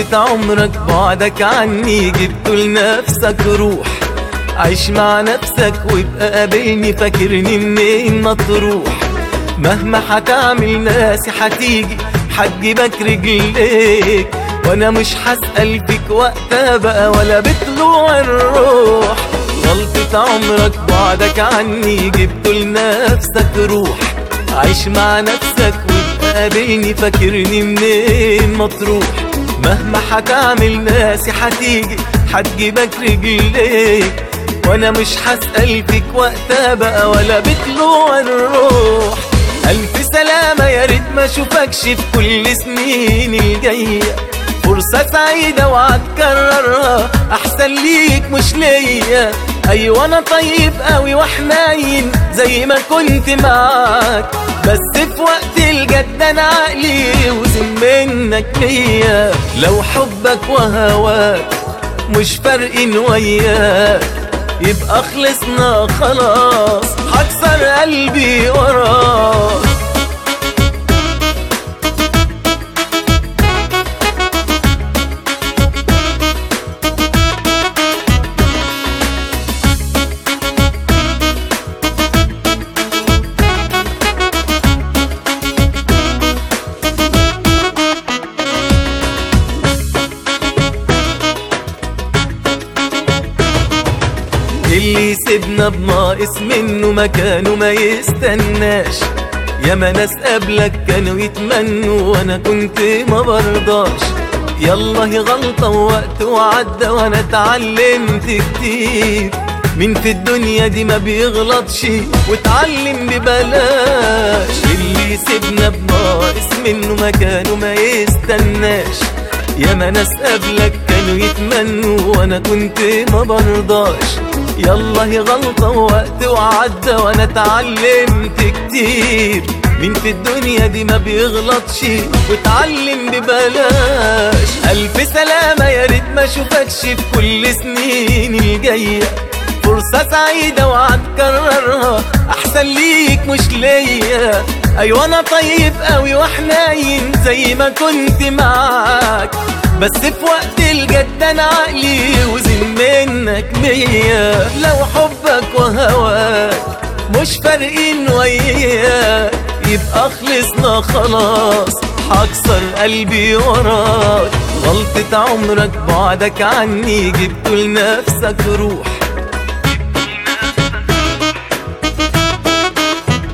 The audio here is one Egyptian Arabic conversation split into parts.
غلطة عمرك بعدك عني جبت لنفسك روح عيش مع نفسك وابقى قابلني فاكرني منين ما تروح مهما هتعمل ناسي هتيجي هتجيبك رجليك وانا مش هسأل فيك وقتها بقى ولا بطلوع الروح غلطة عمرك بعدك عني جبت لنفسك روح عيش مع نفسك وابقى قابلني فاكرني منين ما تروح مهما هتعمل ناسي هتيجي هتجيبك رجليك وانا مش هسأل فيك وقتها بقى ولا بطلوع الروح ألف سلامة يا ريت ما اشوفكش في كل سنين الجاية فرصة سعيدة وهتكررها أحسن ليك مش ليا أيوة أنا طيب قوي وحنين زي ما كنت معاك بس في وقت الجد أنا عقلي وزن منك ليا لو حبك وهواك مش فارقين وياك يبقى خلصنا خلاص هكسر قلبي وراك اللي يسيبنا بناقص منه مكانه ما يستناش ياما ناس قبلك كانوا يتمنوا وانا كنت ما برضاش يلا هي غلطة ووقت وعدى وانا اتعلمت كتير مين في الدنيا دي ما بيغلطش واتعلم ببلاش اللي يسيبنا بناقص منه مكانه ما يستناش ياما ناس قبلك كانوا يتمنوا وانا كنت ما برضاش يلا هي غلطة ووقت وعدى وانا اتعلمت كتير مين في الدنيا دي ما بيغلطش واتعلم ببلاش ألف سلامة يا ريت ما اشوفكش في كل سنين الجاية فرصة سعيدة وهتكررها أحسن ليك مش ليا أيوة أنا طيب قوي وحنين زي ما كنت معاك بس في وقت الجد أنا عقلي وزن منك مية لو حبك وهواك مش فارقين وياك يبقى خلصنا خلاص هكسر قلبي وراك غلطة عمرك بعدك عني جبت لنفسك روح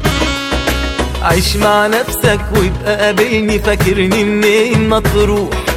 عيش مع نفسك وابقى قابلني فاكرني منين ما تروح